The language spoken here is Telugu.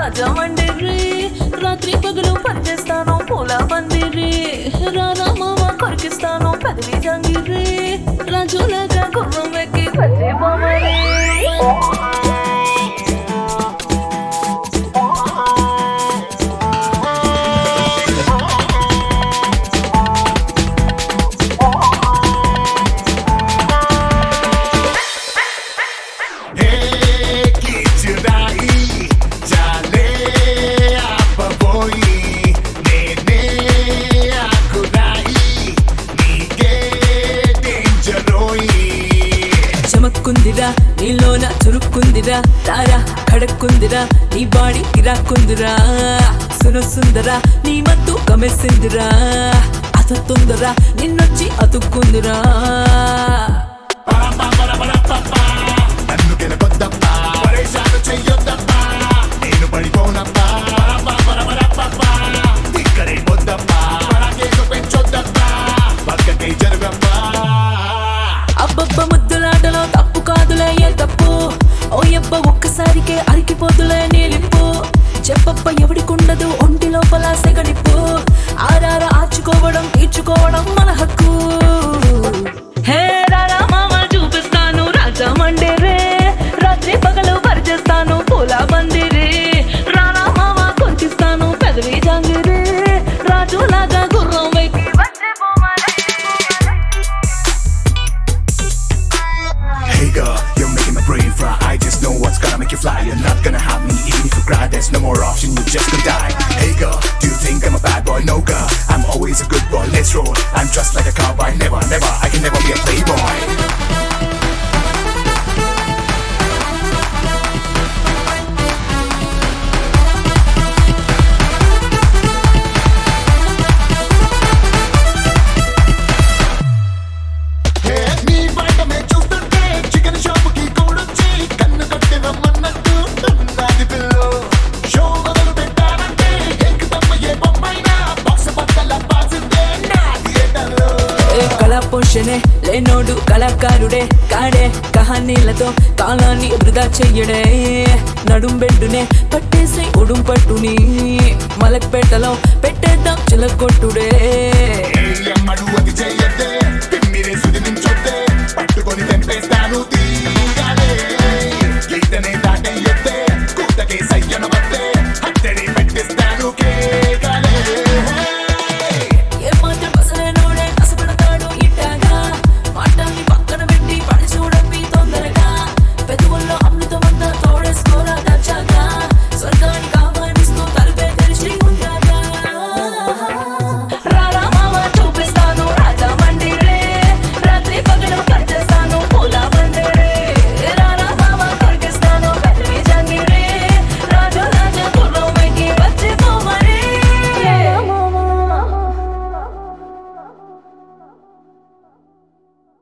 రాజా వండిరి రాత్రి పగలు పనిచేస్తాను పూల పందిరి రారా మామ కొరికిస్తాను పెదవి జంగిరి రాజులాగా గుర్రం ఎక్కి పచ్చి బొమ్మరి Hey, కిచురాయి చాలే ఆపబోయి నేనే ఆకురాయి నీకే డేంజరోయి చమక్కుందిరా నీలోన చురుక్కుందిరా తారా ఖడక్కుందిరా నీ బాడీ కిరాక్కుందిరా సును సుందరా నీ మత్తు కమెసిందిరా అసతుందరా నిన్నొచ్చి అతుక్కుందిరా నన్ను గెలకొద్దప్పా పరేషాను చెయ్యొద్దప్పా నేను పడిపోనప్పా పరపరపరపప్పా. ఇక్కడే వద్దప్పా పరాకేసు పెంచొద్దప్పా పక్కకే జరుగప్పా అబ్బబ్బ ముద్దులాటలో తప్పు కాదులే ఏ తప్పు ఓ యబ్బ ఒక్కసారికే అరికిపోతులే నీలిప్పు చెప్పప్ప ఎవడికుండదు ఒంటి లోపల సెగనిప్పు ఆరార ఆచుకోవడం తీర్చుకోవడం మన హక్కు హే రారా మామ చూపిస్తాను రాజా మండిరే రాత్రి పగలు పరిచేస్తాను పూల బందిరి రారా మామ కొంచిస్తాను పెదవి జాంగిరి రాజులాగా గుర్రం వెక్కి వచ్చే బొమ్మలే. Hey girl, you're making my brain fry. I just know what's gonna make you fly. You're not gonna have me even if you cry. There's no more option, you just gonna die. Hey girl, do you think I'm a bad boy? No girl, I'm always a good boy. Let's roll. I'm just like a cowboy. Never, never, I can never be a playboy. హే, నీ బయటమే చూస్తుంటే చికెన్ షాపుకి కూడొచ్చి కన్ను కట్టి రమ్మన్నట్టు ఉన్నది పిల్లు షో మొదలు పెట్టానంటే ఎక్కుతమ్మ ఏ బొమ్మైనా బాక్స్ బద్దల బాసిందే నా థియేటర్లో ఏ కళా పోషణే లేనోడు కళాకారుడే కాడే కహానీలతో కాలాన్ని వృధా చెయ్యడే నడుం బెడ్డునే పట్టేసి ఉడుం పట్టుని మలక్పేటలో పెట్టేద్దాం చిలకొట్టుడే ఏయ్ అమ్మడు అది చెయ్యద్దే